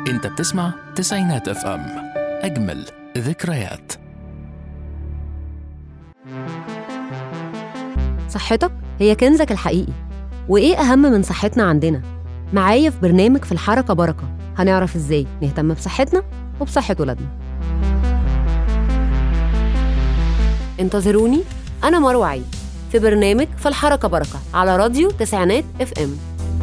انت بتسمع تسعينات اف ام اجمل ذكريات صحتك هي كنزك الحقيقي وإيه أهم من صحتنا عندنا؟ معايا في برنامج في الحركة بركة هنعرف إزاي نهتم بصحتنا وبصحة ولادنا انتظروني أنا مروة عيد في برنامج في الحركة بركة على راديو تسعينات اف ام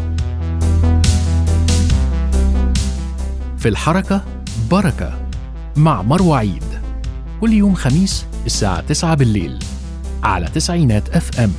في الحركة بركة مع مروة عيد كل يوم خميس الساعة 9 بالليل على تسعينات اف ام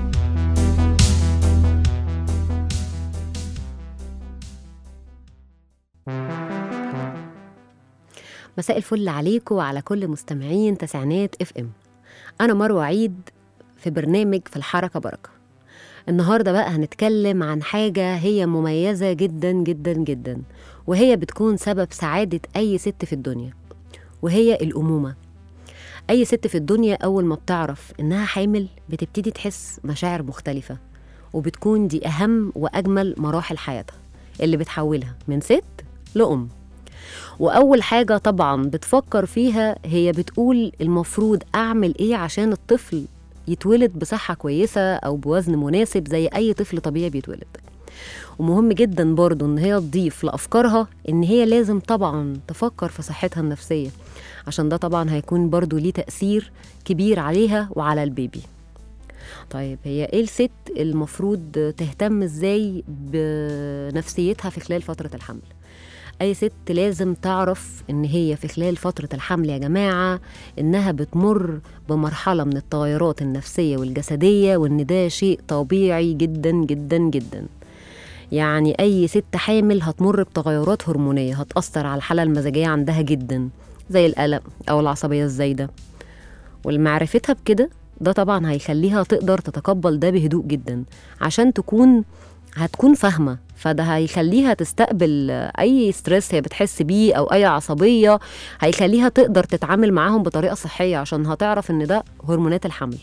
مساء الفل عليكم وعلى كل مستمعين تسعينات اف ام انا مروه عيد في برنامج في الحركه بركه النهارده بقى هنتكلم عن حاجه هي مميزه جدا جدا جدا وهي بتكون سبب سعاده اي ست في الدنيا وهي الامومه اي ست في الدنيا اول ما بتعرف انها حامل بتبتدي تحس مشاعر مختلفه وبتكون دي اهم واجمل مراحل حياتها اللي بتحولها من ست لأم وأول حاجة طبعا بتفكر فيها هي بتقول المفروض أعمل إيه عشان الطفل يتولد بصحة كويسة أو بوزن مناسب زي أي طفل طبيعي بيتولد ومهم جدا برضو إن هي تضيف لأفكارها إن هي لازم طبعا تفكر في صحتها النفسية عشان ده طبعا هيكون برضو ليه تأثير كبير عليها وعلى البيبي طيب هي ايه الست المفروض تهتم ازاي بنفسيتها في خلال فترة الحمل اي ست لازم تعرف ان هي في خلال فتره الحمل يا جماعه انها بتمر بمرحله من التغيرات النفسيه والجسديه وان ده شيء طبيعي جدا جدا جدا يعني اي ست حامل هتمر بتغيرات هرمونيه هتاثر على الحاله المزاجيه عندها جدا زي القلق او العصبيه الزايده والمعرفتها بكده ده طبعا هيخليها تقدر تتقبل ده بهدوء جدا عشان تكون هتكون فاهمه فده هيخليها تستقبل اي ستريس هي بتحس بيه او اي عصبيه هيخليها تقدر تتعامل معاهم بطريقه صحيه عشان هتعرف ان ده هرمونات الحمل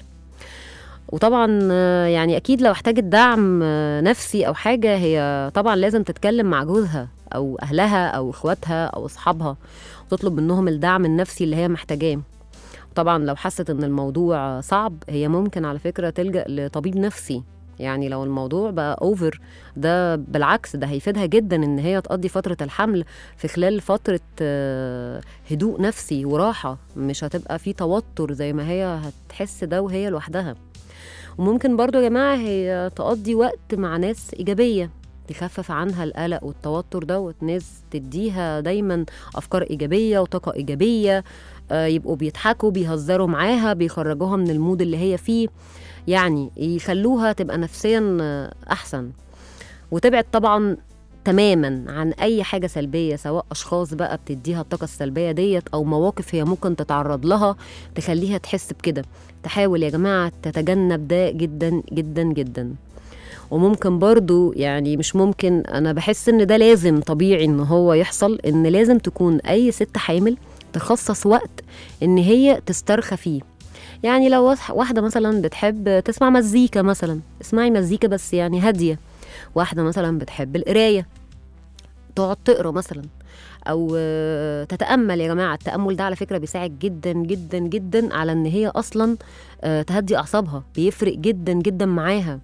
وطبعا آه، يعني اكيد لو احتاجت دعم آه، نفسي او حاجه هي طبعا لازم تتكلم مع جوزها او اهلها او اخواتها او اصحابها وتطلب منهم الدعم النفسي اللي هي محتاجاه طبعا لو حست ان الموضوع صعب هي ممكن على فكره تلجا لطبيب نفسي يعني لو الموضوع بقى اوفر ده بالعكس ده هيفيدها جدا ان هي تقضي فتره الحمل في خلال فتره آه، هدوء نفسي وراحه مش هتبقى في توتر زي ما هي هتحس ده وهي لوحدها وممكن برضو يا جماعه هي تقضي وقت مع ناس ايجابيه تخفف عنها القلق والتوتر دوت ناس تديها دايما افكار ايجابيه وطاقه ايجابيه آه، يبقوا بيضحكوا بيهزروا معاها بيخرجوها من المود اللي هي فيه يعني يخلوها تبقى نفسيا آه، احسن وتبعد طبعا تماما عن اي حاجه سلبيه سواء اشخاص بقى بتديها الطاقه السلبيه ديت او مواقف هي ممكن تتعرض لها تخليها تحس بكده تحاول يا جماعه تتجنب ده جدا جدا جدا وممكن برضو يعني مش ممكن انا بحس ان ده لازم طبيعي ان هو يحصل ان لازم تكون اي ست حامل تخصص وقت ان هي تسترخى فيه يعني لو واح- واحدة مثلا بتحب تسمع مزيكا مثلا اسمعي مزيكا بس يعني هادية واحدة مثلا بتحب القراية تقعد تقرا مثلا او آه، تتامل يا جماعه التامل ده على فكره بيساعد جدا جدا جدا على ان هي اصلا آه، تهدي اعصابها بيفرق جدا جدا معاها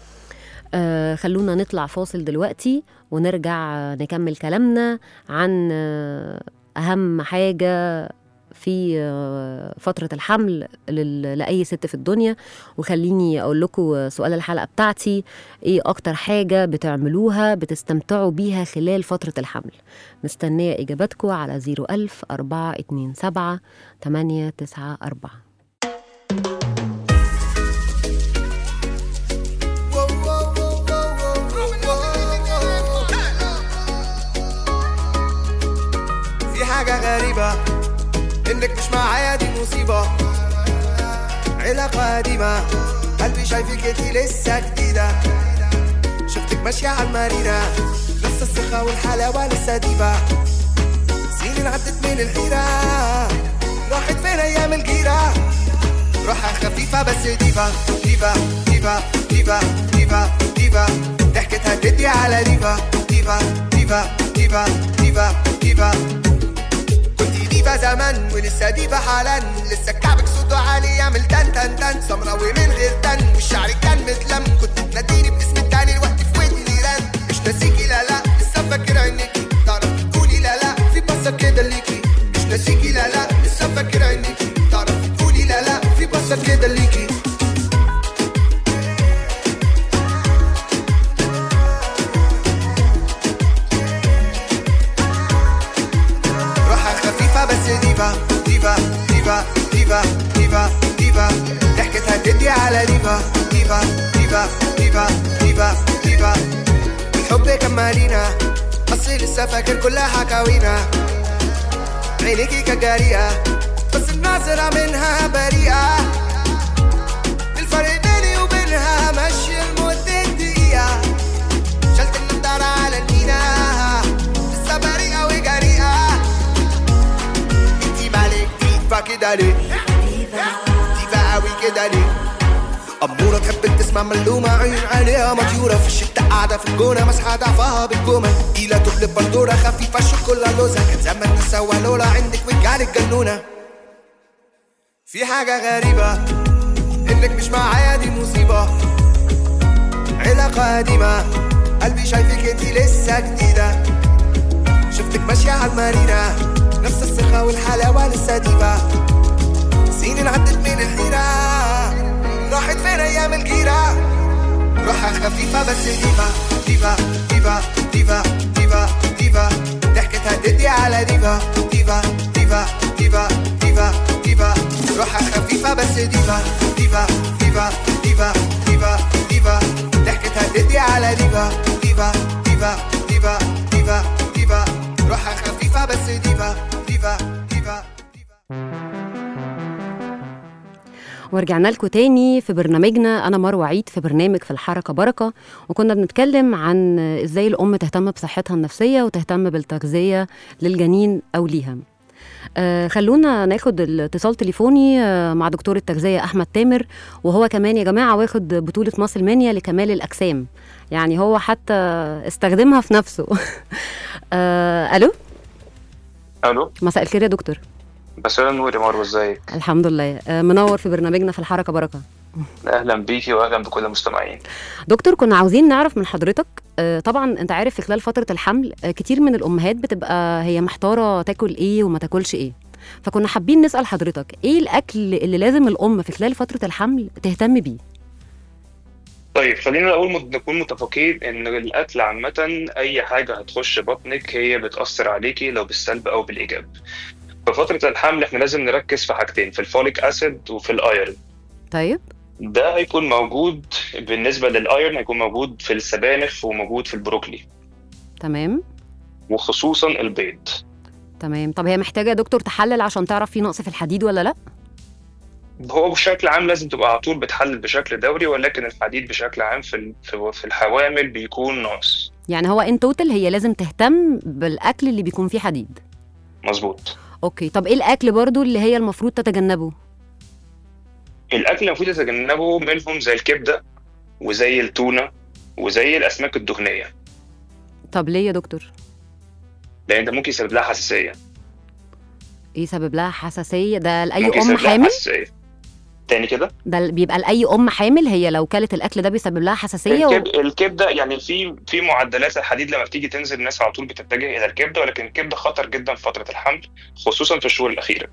آه، خلونا نطلع فاصل دلوقتي ونرجع آه، نكمل كلامنا عن آه، اهم حاجه في آه، فترة الحمل لل- لأي ست في الدنيا وخليني أقول لكم سؤال الحلقة بتاعتي إيه أكتر حاجة بتعملوها بتستمتعوا بيها خلال فترة الحمل مستنية إجاباتكم على 01000 427 894 في حاجة غريبة انك مش معايا دي مصيبة علاقة قديمة قلبي شايفك انتي لسه جديدة شفتك ماشية على المارينا لسه الثقة والحلاوة لسه ديبة سنين عدت من الحيرة راحت فين ايام الجيرة روحها خفيفة بس ديفا ديفا ديفا ديفا ديفا ديفا ضحكتها تدي على ديفا ديفا ديفا ديفا ديفا ديفا ديفا كنت ديفا زمان ولسه ديفا حالا لسه كعبك صوته عالي يعمل تن تن تن سمراوي من غير تن والشعر كان متلم كنت تناديني باسم التاني الوقت في ودني رن مش ناسيكي لا لا لسه فاكر عينيكي تعرف تقولي لا لا في بصة كده ليكي مش ناسيكي لا لا لسه فاكر عينيكي تعرف تقولي لا لا في بصة كده ليكي روحها خفيفة بس ديفا ديفا ديفا ديفا ديفا ديفا ضحكتها تدي على ديفا ديفا ديفا ديفا ديفا ديفا الحب كمالينا أصلي لسه فاكر كل حكاوينا عينيكي كجارية بس الناظرة منها بريئة الفرق بيني وبينها مشي لمدة دقيقة شلت النضارة على المينا لسه بريئة وجريئة انتي مالك ديفا كده ليه ديفا قوي كده ليه أمورة تحب تسمع ملومة عين عليها مطيورة في الشتاء قاعدة في الجونة مسحة ضعفها بالجومة تقيلة تقلب بندورة خفيفة الشوكولا لوزة كان زمان نسوى لولا عندك وجعلك جنونة في حاجة غريبة إنك مش معايا دي مصيبة علاقة قديمة قلبي شايفك انتي لسه جديدة شفتك ماشية على المارينا نفس الثقة والحلاوة لسه ديفا سنين عدت من الحيرة راحت فين أيام الجيرة روحها خفيفة بس ديفا ديفا ديفا ديفا ديفا ديفا ضحكتها تدي على ديفا ديفا ديفا ديفا ديفا ديفا روحها خفيفة بس ديفا ديفا ديفا ديفا ديفا ديفا ضحكتها تدي على ديفا ديفا ديفا ديفا ديفا ديفا روحها خفيفة بس ديفا ديفا ديفا ديفا ورجعنا لكم تاني في برنامجنا انا مروه عيد في برنامج في الحركه بركه وكنا بنتكلم عن ازاي الام تهتم بصحتها النفسيه وتهتم بالتغذيه للجنين او ليها آه خلونا ناخد الاتصال تليفوني آه مع دكتور التغذيه احمد تامر وهو كمان يا جماعه واخد بطوله مصر مانيا لكمال الاجسام يعني هو حتى استخدمها في نفسه آه الو الو مساء الخير يا دكتور مساء النور يا مروه ازيك الحمد لله آه منور في برنامجنا في الحركه بركه اهلا بيكي واهلا بكل المستمعين دكتور كنا عاوزين نعرف من حضرتك آه، طبعا انت عارف في خلال فتره الحمل آه، كتير من الامهات بتبقى هي محتاره تاكل ايه وما تاكلش ايه فكنا حابين نسال حضرتك ايه الاكل اللي لازم الام في خلال فتره الحمل تهتم بيه طيب خلينا الاول مت- نكون متفقين ان الاكل عامه اي حاجه هتخش بطنك هي بتاثر عليكي لو بالسلب او بالايجاب في فتره الحمل احنا لازم نركز في حاجتين في الفوليك اسيد وفي الايرون طيب ده هيكون موجود بالنسبه للايرون هيكون موجود في السبانخ وموجود في البروكلي تمام وخصوصا البيض تمام طب هي محتاجه يا دكتور تحلل عشان تعرف في نقص في الحديد ولا لا هو بشكل عام لازم تبقى على طول بتحلل بشكل دوري ولكن الحديد بشكل عام في ال- في في الحوامل بيكون ناقص يعني هو ان توتال هي لازم تهتم بالاكل اللي بيكون فيه حديد مظبوط اوكي طب ايه الاكل برضو اللي هي المفروض تتجنبه الاكل اللي المفروض يتجنبه منهم زي الكبده وزي التونه وزي الاسماك الدهنيه طب ليه يا دكتور لان ده ممكن يسبب لها حساسيه ايه سبب لها حساسيه ده لاي ممكن ام يسبب لها حامل حساسيه تاني كده ده بيبقى لاي ام حامل هي لو كلت الاكل ده بيسبب لها حساسيه و... الكب... الكبده يعني في في معدلات الحديد لما بتيجي تنزل الناس على طول بتتجه الى الكبده ولكن الكبده خطر جدا في فتره الحمل خصوصا في الشهور الاخيره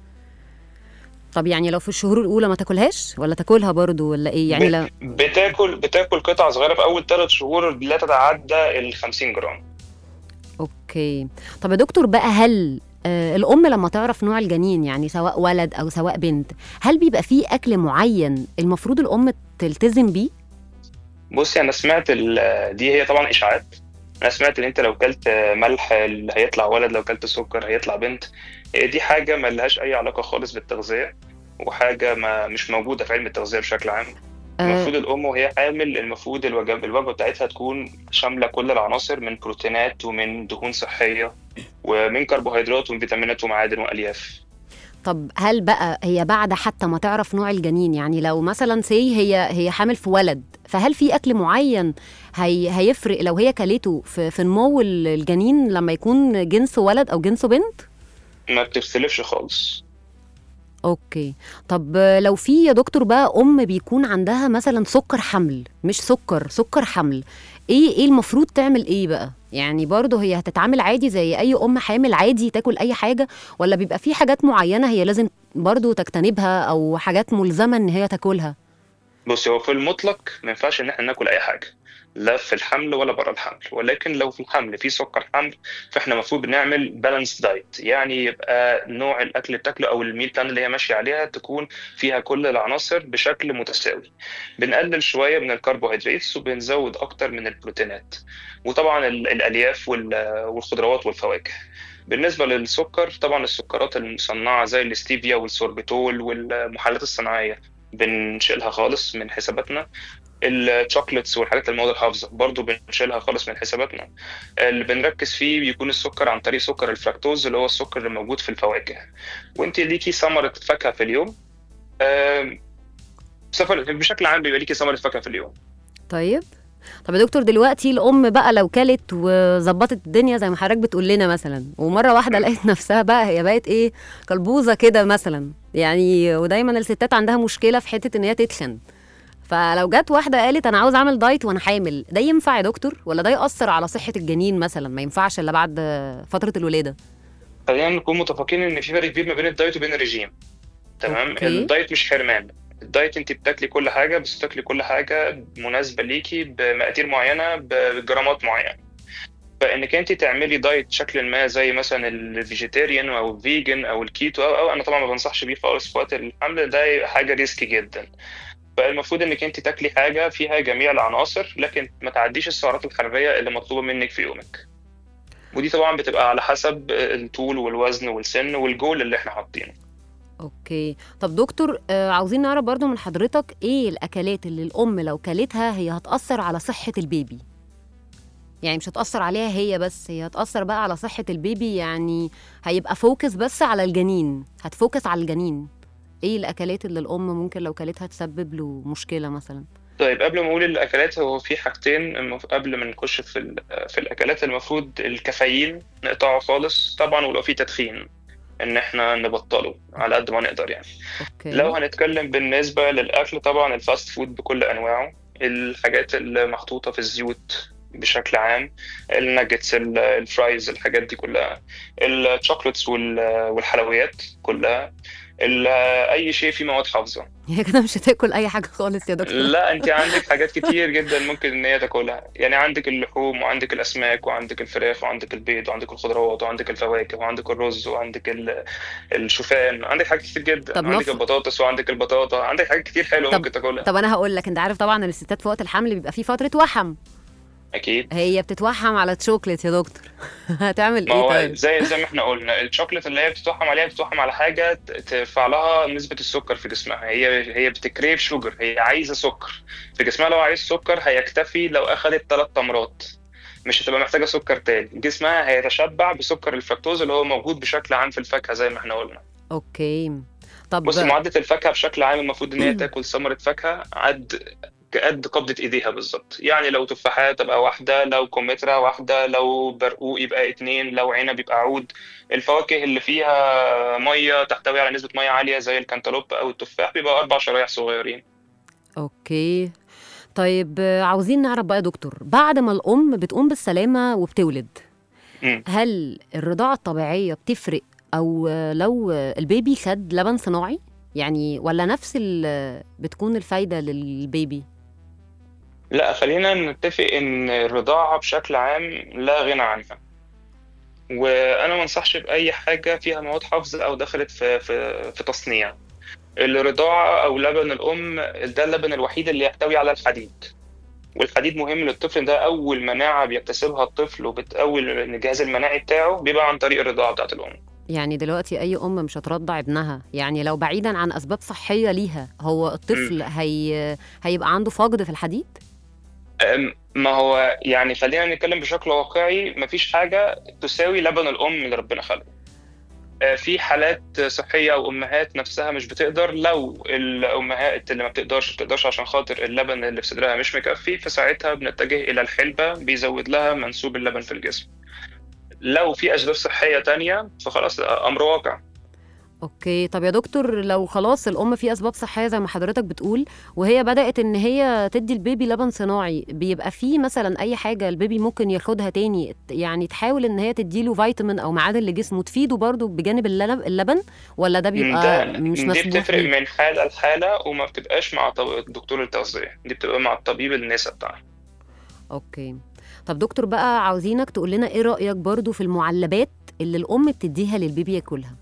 طب يعني لو في الشهور الاولى ما تاكلهاش ولا تاكلها برضو ولا ايه يعني ب- لا بتاكل بتاكل قطع صغيره في اول ثلاث شهور لا تتعدى ال 50 جرام اوكي طب يا دكتور بقى هل آه الام لما تعرف نوع الجنين يعني سواء ولد او سواء بنت هل بيبقى فيه اكل معين المفروض الام تلتزم بيه بصي انا سمعت ال- دي هي طبعا اشاعات انا سمعت ان انت لو كلت ملح اللي هيطلع ولد لو كلت سكر هيطلع بنت هي دي حاجه ما لهاش اي علاقه خالص بالتغذيه وحاجه ما مش موجوده في علم التغذيه بشكل عام آه المفروض الام وهي حامل المفروض الوجبه الوجبه بتاعتها تكون شامله كل العناصر من بروتينات ومن دهون صحيه ومن كربوهيدرات ومن فيتامينات ومعادن والياف طب هل بقى هي بعد حتى ما تعرف نوع الجنين يعني لو مثلا سي هي هي حامل في ولد فهل في اكل معين هي هيفرق لو هي كلته في, في نمو ال- الجنين لما يكون جنس ولد او جنس بنت ما بتختلفش خالص اوكي طب لو في يا دكتور بقى ام بيكون عندها مثلا سكر حمل مش سكر سكر حمل ايه ايه المفروض تعمل ايه بقى يعني برضه هي هتتعامل عادي زي اي ام حامل عادي تاكل اي حاجه ولا بيبقى في حاجات معينه هي لازم برضه تجتنبها او حاجات ملزمه ان هي تاكلها بص هو في المطلق ما ينفعش ان احنا ناكل اي حاجه لا في الحمل ولا بره الحمل ولكن لو في الحمل في سكر حمل فاحنا المفروض بنعمل بالانس دايت يعني يبقى نوع الاكل اللي بتاكله او الميل بلان اللي هي ماشيه عليها تكون فيها كل العناصر بشكل متساوي بنقلل شويه من الكربوهيدرات وبنزود اكتر من البروتينات وطبعا ال- الالياف وال- والخضروات والفواكه بالنسبه للسكر طبعا السكرات المصنعه زي الاستيفيا والسوربيتول والمحلات الصناعيه بنشيلها خالص من حساباتنا الشوكليتس والحاجات المواد الحافظه برضو بنشيلها خالص من حساباتنا اللي بنركز فيه بيكون السكر عن طريق سكر الفراكتوز اللي هو السكر اللي موجود في الفواكه وانت ليكي ثمره فاكهه في اليوم آم، سفر بشكل عام بيبقى ليكي ثمره فاكهه في اليوم طيب طب يا دكتور دلوقتي الام بقى لو كلت وظبطت الدنيا زي ما حضرتك بتقول لنا مثلا ومره واحده لقيت نفسها بقى هي بقت ايه كلبوزه كده مثلا يعني ودايما الستات عندها مشكله في حته ان هي تتخن فلو جت واحده قالت انا عاوز اعمل دايت وانا حامل ده ينفع يا دكتور ولا ده ياثر على صحه الجنين مثلا ما ينفعش الا بعد فتره الولاده خلينا نكون متفقين ان في فرق كبير ما بين الدايت وبين الرجيم تمام أوكي. الدايت مش حرمان الدايت انت بتاكلي كل حاجه بس بتاكلي كل حاجه مناسبه ليكي بمقادير معينه بجرامات معينه فانك انت تعملي دايت شكل ما زي مثلا الفيجيتيريان او الفيجن او الكيتو او, أو انا طبعا ما بنصحش بيه خالص في وقت الحمل ده حاجه ريسكي جدا فالمفروض انك انت تاكلي حاجه فيها جميع العناصر لكن ما تعديش السعرات الحراريه اللي مطلوبه منك في يومك ودي طبعا بتبقى على حسب الطول والوزن والسن والجول اللي احنا حاطينه اوكي طب دكتور آه عاوزين نعرف برضو من حضرتك ايه الاكلات اللي الام لو كلتها هي هتاثر على صحه البيبي يعني مش هتاثر عليها هي بس هي هتاثر بقى على صحه البيبي يعني هيبقى فوكس بس على الجنين هتفوكس على الجنين ايه الاكلات اللي الام ممكن لو كلتها تسبب له مشكله مثلا طيب قبل ما اقول الاكلات هو في حاجتين المف- قبل ما نخش في ال- في الاكلات المفروض الكافيين نقطعه خالص طبعا ولو في تدخين ان احنا نبطله على قد ما نقدر يعني اوكي لو هنتكلم بالنسبة للأكل طبعا الفاست فود بكل أنواعه الحاجات اللي محطوطة في الزيوت بشكل عام الناجتس ال- الفرايز الحاجات دي كلها الشوكليتس وال- والحلويات كلها ال- أي شيء فيه مواد حافظة هي كده مش هتاكل اي حاجه خالص يا دكتور لا أنت عندك حاجات كتير جدا ممكن إن هي تاكلها يعني عندك اللحوم وعندك الأسماك وعندك الفراخ وعندك البيض وعندك الخضروات وعندك الفواكه وعندك الرز وعندك ال- الشوفان عندك حاجات كتير جدا طب عندك نف- البطاطس وعندك البطاطا عندك حاجات كتير حلوة طب- ممكن تاكلها طب انا هقول لك انت عارف طبعا ان الستات في وقت الحمل بيبقى في فتره وحم اكيد هي بتتوحم على الشوكليت يا دكتور هتعمل ما ايه هو طيب زي زي ما احنا قلنا الشوكليت اللي هي بتتوحم عليها بتتوحم على حاجه ت- ترفع لها نسبه السكر في جسمها هي هي بتكريف شوجر هي عايزه سكر في جسمها لو عايز سكر هيكتفي لو اخذت ثلاث تمرات مش هتبقى محتاجه سكر تاني جسمها هيتشبع بسكر الفركتوز اللي هو موجود بشكل عام في الفاكهه زي ما احنا قلنا اوكي طب بص معدة الفاكهة بشكل عام المفروض إن هي تاكل ثمرة فاكهة قد قد قبضة إيديها بالظبط يعني لو تفاحة تبقى واحدة لو كمثرى واحدة لو برقوق يبقى اتنين لو عنب يبقى عود الفواكه اللي فيها مية تحتوي على نسبة مية عالية زي الكنتالوب أو التفاح بيبقى أربع شرايح صغيرين اوكي طيب آه، عاوزين نعرف بقى يا دكتور بعد ما الام بتقوم بالسلامه وبتولد مم. هل الرضاعه الطبيعيه بتفرق او آه، لو آه، البيبي خد لبن صناعي يعني ولا نفس ال- بتكون الفايده للبيبي لا خلينا نتفق إن الرضاعة بشكل عام لا غنى عنها وأنا ما انصحش بأي حاجة فيها مواد حافظة أو دخلت في في في تصنيع الرضاعة أو لبن الأم ده اللبن الوحيد اللي يحتوي على الحديد والحديد مهم للطفل ده أول مناعة بيكتسبها الطفل وبتقوي الجهاز المناعي بتاعه بيبقى عن طريق الرضاعة بتاعت الأم يعني دلوقتي اي ام مش هترضع ابنها يعني لو بعيدا عن اسباب صحيه ليها هو الطفل هي هيبقى عنده فقد في الحديد أم- ما هو يعني خلينا نتكلم بشكل واقعي مفيش حاجة تساوي لبن الأم اللي ربنا خلقه آه، في حالات صحيه او امهات نفسها مش بتقدر لو الامهات اللي ما بتقدرش بتقدرش عشان خاطر اللبن اللي في صدرها مش مكفي فساعتها بنتجه الى الحلبه بيزود لها منسوب اللبن في الجسم لو في اسباب صحيه تانية فخلاص ده امر واقع اوكي طب يا دكتور لو خلاص الام في اسباب صحيه زي ما حضرتك بتقول وهي بدات ان هي تدي البيبي لبن صناعي بيبقى في مثلا اي حاجه البيبي ممكن ياخدها تاني يعني تحاول ان هي تديله فيتامين او معادن لجسمه تفيده برضه بجانب اللب- اللبن ولا ده بيبقى ده مش دي مسموح بتفرق بيه من حاله لحاله وما بتبقاش مع طب- دكتور التغذيه دي بتبقى مع الطبيب النساء بتاعها اوكي طب دكتور بقى عاوزينك تقول لنا ايه رايك برضه في المعلبات اللي الام بتديها للبيبي ياكلها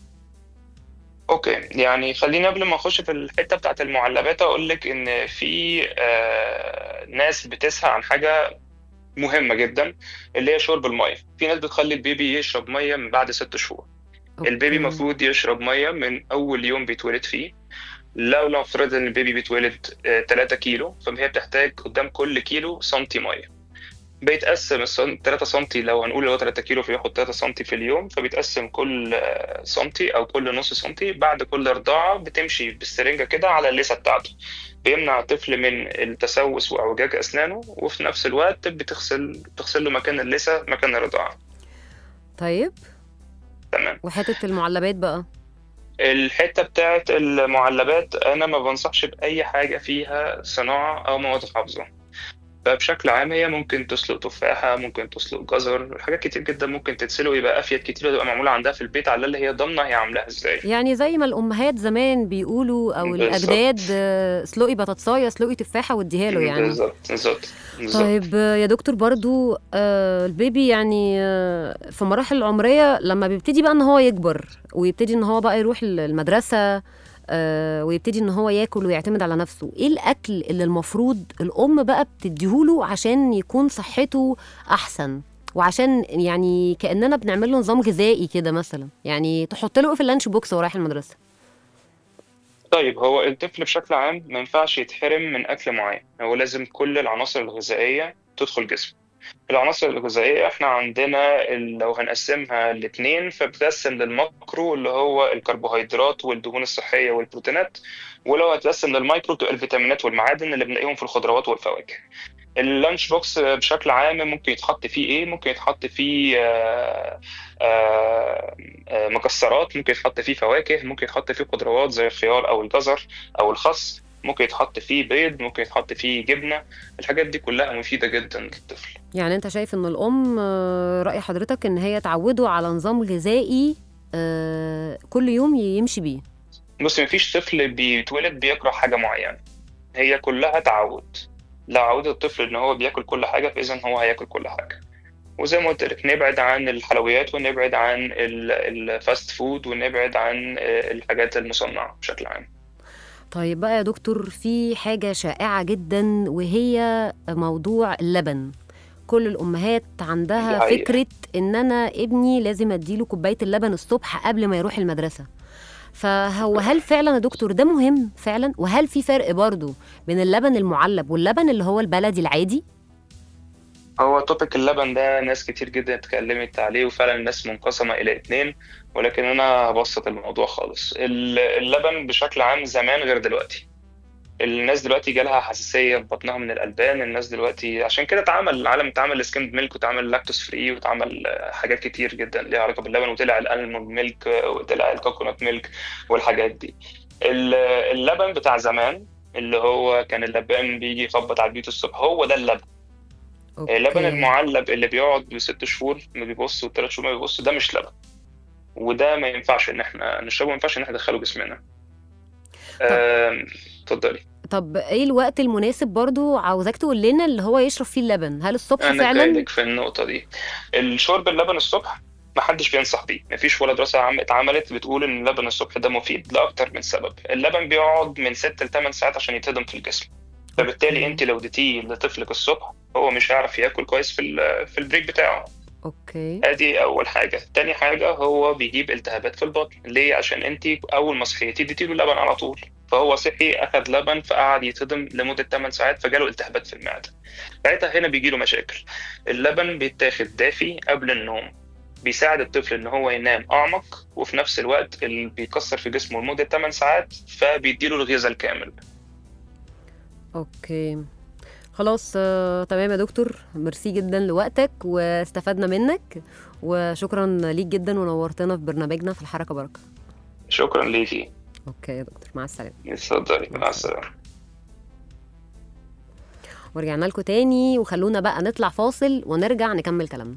اوكي يعني خليني قبل ما اخش في الحته بتاعت المعلبات اقول لك ان في آه، ناس بتسعى عن حاجه مهمه جدا اللي هي شرب الميه في ناس بتخلي البيبي يشرب ميه من بعد ست شهور البيبي أوكي. المفروض يشرب ميه من اول يوم بيتولد فيه لو لو افترض ان البيبي بيتولد 3 كيلو فهي بتحتاج قدام كل كيلو سنتي ميه بيتقسم السن 3 سنتي لو هنقول اللي هو 3 كيلو فياخد 3 سنتي في اليوم فبيتقسم كل آه، سنتي او كل نص سنتي بعد كل رضاعه بتمشي بالسرنجه كده على اللثه بتاعته بيمنع الطفل من التسوس واعوجاج اسنانه وفي نفس الوقت بتغسل بتغسل له مكان اللثه مكان الرضاعه طيب تمام وحته المعلبات بقى الحته بتاعت المعلبات انا ما بنصحش باي حاجه فيها صناعه او مواد حافظه فبشكل عام هي ممكن تسلق تفاحه ممكن تسلق جزر حاجات كتير جدا ممكن تتسلق ويبقى افيد كتير وتبقى معموله عندها في البيت على اللي هي ضامنه هي عاملاها ازاي يعني زي ما الامهات زمان بيقولوا او بالظبط. الاجداد آه، اسلقي بطاطسايه اسلقي تفاحه واديها له يعني بالظبط بالظبط بالظبط طيب آه، يا دكتور برضو آه البيبي يعني آه في مراحل العمرية لما بيبتدي بقى ان هو يكبر ويبتدي ان هو بقى يروح المدرسة آه ويبتدي ان هو ياكل ويعتمد على نفسه ايه الاكل اللي المفروض الام بقى بتديهوله عشان يكون صحته احسن وعشان يعني كاننا بنعمل له نظام غذائي كده مثلا يعني تحط له ايه في اللانش بوكس وهو رايح المدرسه طيب هو الطفل بشكل عام ما ينفعش يتحرم من اكل معين هو لازم كل العناصر الغذائيه تدخل جسمه العناصر الغذائيه احنا عندنا ال- لو هنقسمها لاتنين فبتقسم للماكرو اللي هو الكربوهيدرات والدهون الصحيه والبروتينات ولو هتقسم للمايكرو تبقى الفيتامينات والمعادن اللي بنلاقيهم في الخضروات والفواكه اللانش بوكس بشكل عام ممكن يتحط فيه ايه ممكن يتحط فيه آه، آه، آه، مكسرات ممكن يتحط فيه فواكه ممكن يتحط فيه خضروات زي الخيار او الجزر او الخس ممكن يتحط فيه بيض ممكن يتحط فيه جبنه الحاجات دي كلها مفيده جدا للطفل يعني انت شايف ان الام آه، رأي حضرتك ان هي تعوده على نظام غذائي آه، كل يوم يمشي بيه بص مفيش طفل بيتولد بيكره حاجه معينه هي كلها تعود لو عودت الطفل ان هو بياكل كل حاجه فاذا هو هياكل كل حاجه وزي ما قلت لك نبعد عن الحلويات ونبعد عن ال- الفاست فود ونبعد عن آه، الحاجات المصنعه بشكل عام طيب بقى يا دكتور في حاجة شائعة جدا وهي موضوع اللبن كل الأمهات عندها دي حقيقة. فكرة إن أنا ابني لازم أديله كوباية اللبن الصبح قبل ما يروح المدرسة فهو هل فعلا يا دكتور ده مهم فعلا وهل في فرق برضو بين اللبن المعلب واللبن اللي هو البلدي العادي هو توبيك اللبن ده ناس كتير جدا اتكلمت عليه وفعلا الناس منقسمة إلى اتنين ولكن أنا هبسط الموضوع خالص ال- اللبن بشكل عام زمان غير دلوقتي الناس دلوقتي جالها حساسية في بطنها من الألبان الناس دلوقتي عشان كده اتعمل العالم اتعمل سكيمد ميلك واتعمل لاكتوس فري واتعمل آه، حاجات كتير جدا ليها علاقة باللبن وطلع الألموند ميلك آه، وطلع الكوكونات ميلك والحاجات دي ال- اللبن بتاع زمان اللي هو كان اللبان بيجي يخبط على البيوت الصبح هو ده اللبن اللبن أوكي. المعلب اللي بيقعد بست شهور ما بيبص وثلاث شهور ما بيبص ده مش لبن وده ما ينفعش ان احنا نشربه ما ينفعش ان احنا ندخله جسمنا آم، اتفضلي طب ايه الوقت المناسب برضو عاوزاك تقول لنا اللي هو يشرب فيه اللبن هل الصبح انا فعلا جايلك في النقطه دي الشرب اللبن الصبح ما حدش بينصح بيه مفيش ولا دراسه عم اتعملت بتقول ان اللبن الصبح ده مفيد لاكتر من سبب اللبن بيقعد من 6 ل 8 ساعات عشان يتهضم في الجسم فبالتالي أوكي. انت لو اديتيه لطفلك الصبح هو مش هيعرف ياكل كويس في ال- في البريك بتاعه اوكي ادي اول حاجه تاني حاجه هو بيجيب التهابات في البطن ليه عشان انت اول ما صحيتي اديتي له لبن على طول فهو صحي اخذ لبن فقعد يتهضم لمده 8 ساعات فجاله التهابات في المعده ساعتها هنا بيجي له مشاكل اللبن بيتاخد دافي قبل النوم بيساعد الطفل ان هو ينام اعمق وفي نفس الوقت اللي بيكسر في جسمه لمده 8 ساعات فبيديله الغذاء الكامل اوكي خلاص آه، تمام يا دكتور ميرسي جدا لوقتك واستفدنا منك وشكرا ليك جدا ونورتنا في برنامجنا في الحركه بركه شكرا ليكي اوكي يا دكتور مع السلامه اتفضلي مع السلامه ورجعنا لكم تاني وخلونا بقى نطلع فاصل ونرجع نكمل كلامنا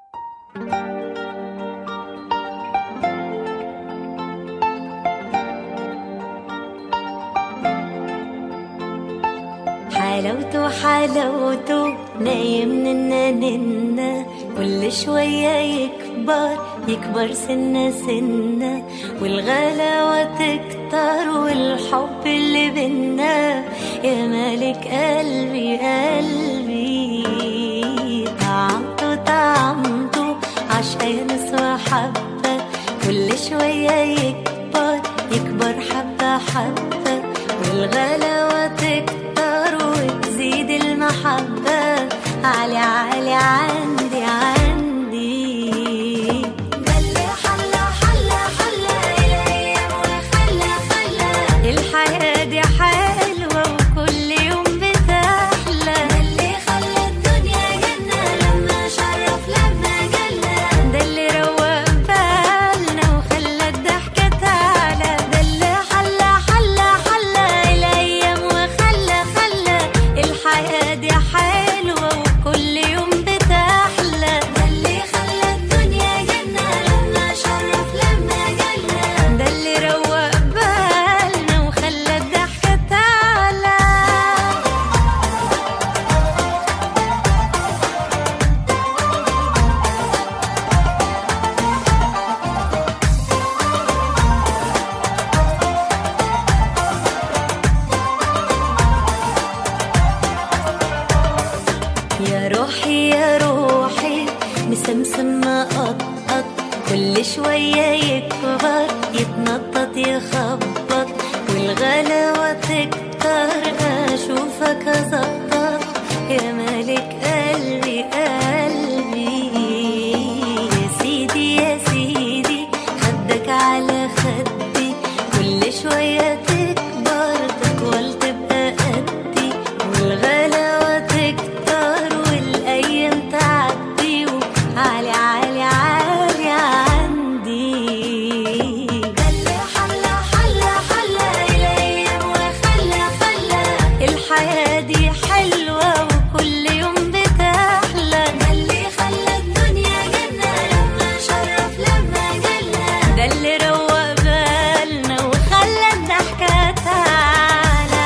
حلاوته حلاوته نايم ننا ننا كل شوية يكبر يكبر سنة سنة والغلاوة تكتر والحب اللي بينا يا مالك قلبي قلبي طعمته طعمته عشان وحبة كل شوية يكبر يكبر حبة حبة والغلاوة تكتر وتزيد المحبة عالي عالي عندي عندي ده اللي حلى حلى حلى الأيام وخلى خلى الحياة دي حلوة وكل يوم بتحلى ده اللي خلى الدنيا جنة لما شرف لما جلى ده اللي روق بالنا وخلى الضحكة تعلى ده اللي حلى حلى حلى الأيام وخلى خلى الحياة دي حلوة وكل يوم بتحلى ده اللي خلى الدنيا جنة لما شرف لما جلى ده اللي روق بالنا وخلى الضحكة تعلى يا روحي يا روحي مسمسم مقطقط كل شوية يكبر يتنطط يخبط والغلاوة تكتر أشوفك أزقط يا مالك قلبي قلبي يا سيدي يا سيدي خدك على خدي كل شوية تكبر تطول تبقى قدي والغلاوة تكتر والأيام تعدي وعالي عالي عالي عندي ده اللي حلى حلى حلى الأيام وخلى خلى الحياة دي حلوة وكل يوم بتحلى ده اللي خلى الدنيا جنة لما شرف لما جلى ده اللي روق بالنا وخلى الضحكة تعلى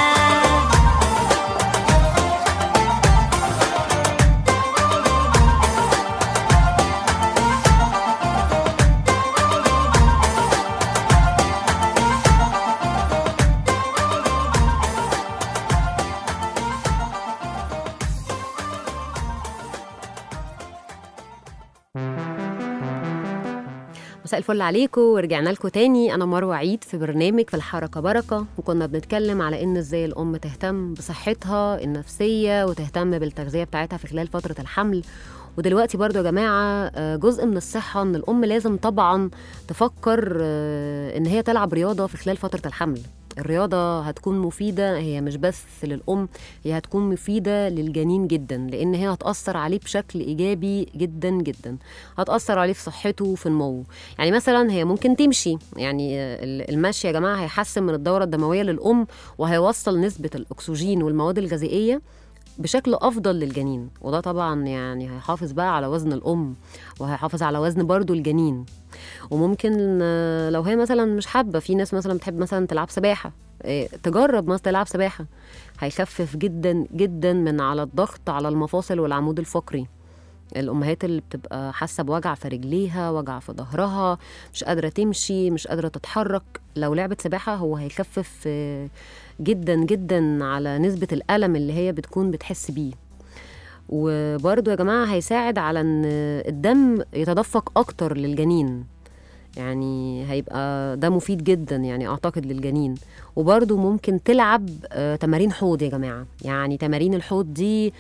مساء الفل عليكم ورجعنا لكم تاني انا مروه عيد في برنامج في الحركه بركه وكنا بنتكلم على ان ازاي الام تهتم بصحتها النفسيه وتهتم بالتغذيه بتاعتها في خلال فتره الحمل ودلوقتي برضو يا جماعه آه، جزء من الصحه ان الام لازم طبعا تفكر آه، ان هي تلعب رياضه في خلال فتره الحمل الرياضة هتكون مفيدة هي مش بس للأم هي هتكون مفيدة للجنين جدا لأن هي هتأثر عليه بشكل إيجابي جدا جدا هتأثر عليه في صحته وفي نموه يعني مثلا هي ممكن تمشي يعني ال- المشي يا جماعه هيحسن من الدوره الدمويه للام وهيوصل نسبه الاكسجين والمواد الغذائيه بشكل افضل للجنين وده طبعا يعني هيحافظ بقى على وزن الام وهيحافظ على وزن برضو الجنين وممكن آه، لو هي مثلا مش حابه في ناس مثلا بتحب مثلا تلعب سباحه إيه، تجرب مثلا تلعب سباحه هيخفف جدا جدا من على الضغط على المفاصل والعمود الفقري الامهات اللي بتبقى حاسه بوجع في رجليها وجع في ظهرها مش قادره تمشي مش قادره تتحرك لو لعبت سباحه هو هيخفف آه، جدا جدا على نسبه الالم اللي هي بتكون بتحس بيه وبرضو يا جماعه هيساعد على ان الدم يتدفق اكتر للجنين يعني هيبقى ده مفيد جدا يعني اعتقد للجنين وبرضو ممكن تلعب آه، تمارين حوض يا جماعه يعني تمارين الحوض دي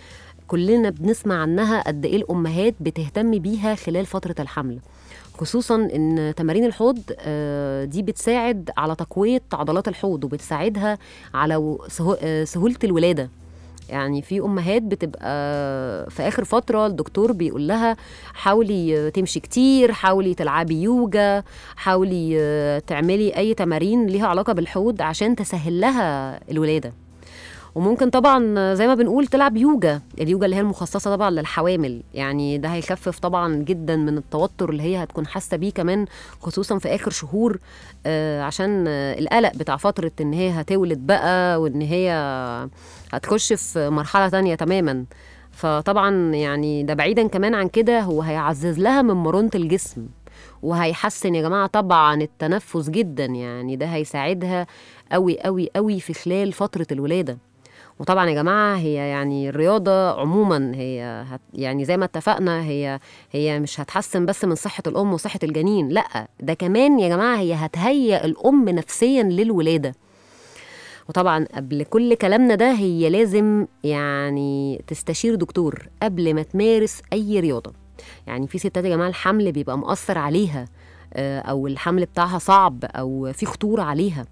كلنا بنسمع عنها قد ايه الامهات بتهتم بيها خلال فتره الحمل خصوصا ان تمارين الحوض آه، دي بتساعد على تقويه عضلات الحوض وبتساعدها على و- سهو- آه، سهوله الولاده يعني في امهات بتبقى في اخر فتره الدكتور بيقول لها حاولي تمشي كتير حاولي تلعبي يوجا حاولي آه، تعملي اي تمارين ليها علاقه بالحوض عشان تسهل لها الولاده وممكن طبعا زي ما بنقول تلعب يوجا اليوجا اللي هي المخصصه طبعا للحوامل يعني ده هيخفف طبعا جدا من التوتر اللي هي هتكون حاسه بيه كمان خصوصا في اخر شهور آه، عشان آه، القلق بتاع فتره ان هي هتولد بقى وان هي هتخش في مرحله تانية تماما فطبعا يعني ده بعيدا كمان عن كده هو هيعزز لها من مرونة الجسم وهيحسن يا جماعة طبعا التنفس جدا يعني ده هيساعدها قوي قوي قوي في خلال فترة الولادة وطبعا يا جماعة هي يعني الرياضة عموما هي هت يعني زي ما اتفقنا هي هي مش هتحسن بس من صحة الأم وصحة الجنين لأ ده كمان يا جماعة هي هتهيئ الأم نفسيا للولادة وطبعا قبل كل كلامنا ده هي لازم يعني تستشير دكتور قبل ما تمارس أي رياضة يعني في ستات يا جماعة الحمل بيبقى مؤثر عليها آه، أو الحمل بتاعها صعب أو في خطورة عليها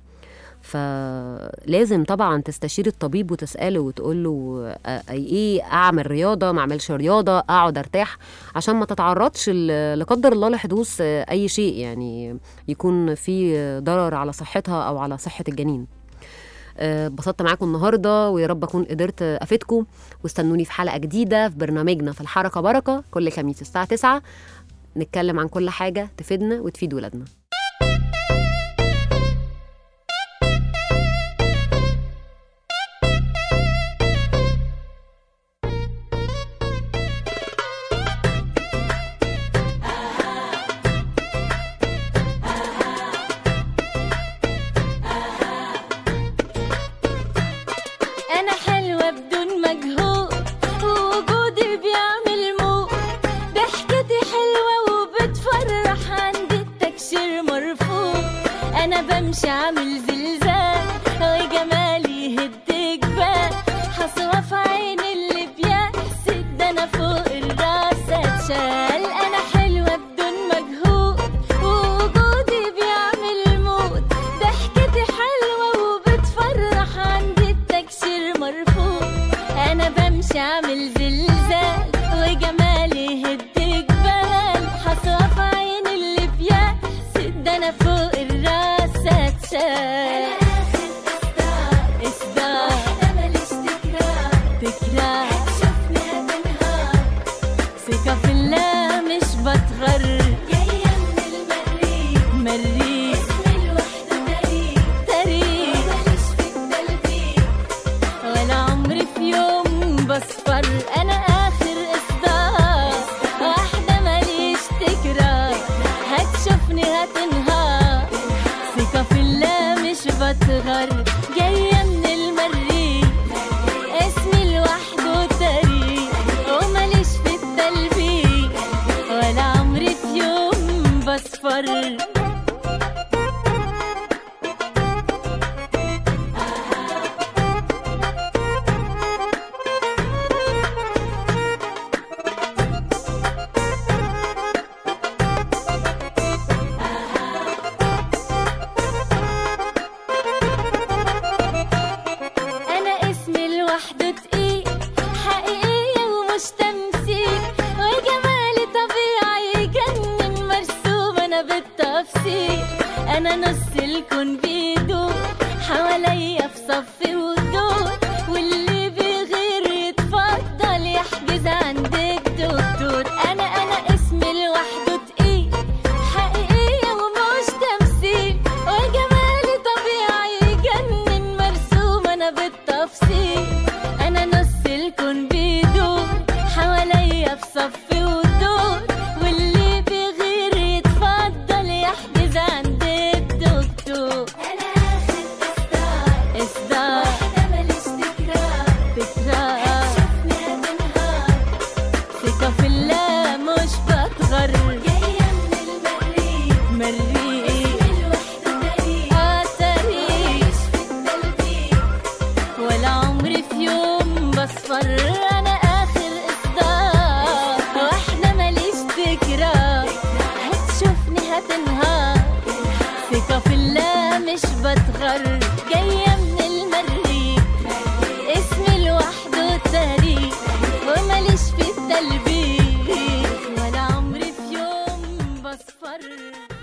فلازم طبعا تستشير الطبيب وتساله وتقول له آه، ايه اعمل رياضه ما اعملش رياضه اقعد ارتاح عشان ما تتعرضش ل- لا قدر الله لحدوث آه، اي شيء يعني يكون في ضرر على صحتها او على صحه الجنين آه، اتبسطت معاكم النهارده ويا رب اكون قدرت افيدكم واستنوني في حلقه جديده في برنامجنا في الحركه بركه كل خميس الساعه 9 نتكلم عن كل حاجه تفيدنا وتفيد ولادنا أنا حلوة بدون مجهود ووجودي بيعمل موت ضحكتي حلوة وبتفرح عند التكشير مرفوع أنا بمشي عامل زلزال وجمالي يهد جبال حصوة في عين اللي بيحسد ده أنا فوق الراس اتشال أنا حلوة بدون مجهود ووجودي بيعمل موت ضحكتي حلوة وبتفرح عند التكشير مرفوع أنا بمشي عامل زلزال وجمالي يهد جبال حصوة في عين اللي بيحسد ده أنا فوق الراس اتشال إصدار تكرار ثقة في الله مش بتغر جاية من المريخ مريخ تاريخ ولا عمري في يوم بصفر انا اخر اصدار واحدة ماليش تكرار هتشوفني هتنهار ثقة في الله مش بتغر جاية من المريخ اسمي لوحده تاريخ وماليش في التلبيك ولا عمري في يوم بصفر انا اسمي لوحده تقيل حقيقية ومش تمثيل وجمالي طبيعي يجنن مرسوم انا بالتفصيل انا نص الكون بيدور حواليا في صف ودور واللي بيغير يتفضل يحجز عند الدكتور انا انا اسمي لوحده تقيل حقيقية ومش تمثيل وجمالي طبيعي يجنن مرسوم انا بالتفصيل انا نص الكون بيدور حواليا في صف ودور واللي بيغير يتفضل يحجز عند الدكتور انا اخر اصدار اصدار واحدة ماليش تكرار تكرار شوفني هتنهار ثقة في الله مش بتغر جاية من المريخ مريخ اه تاريخ ولا عمري في يوم بصفر انا اخر بصفر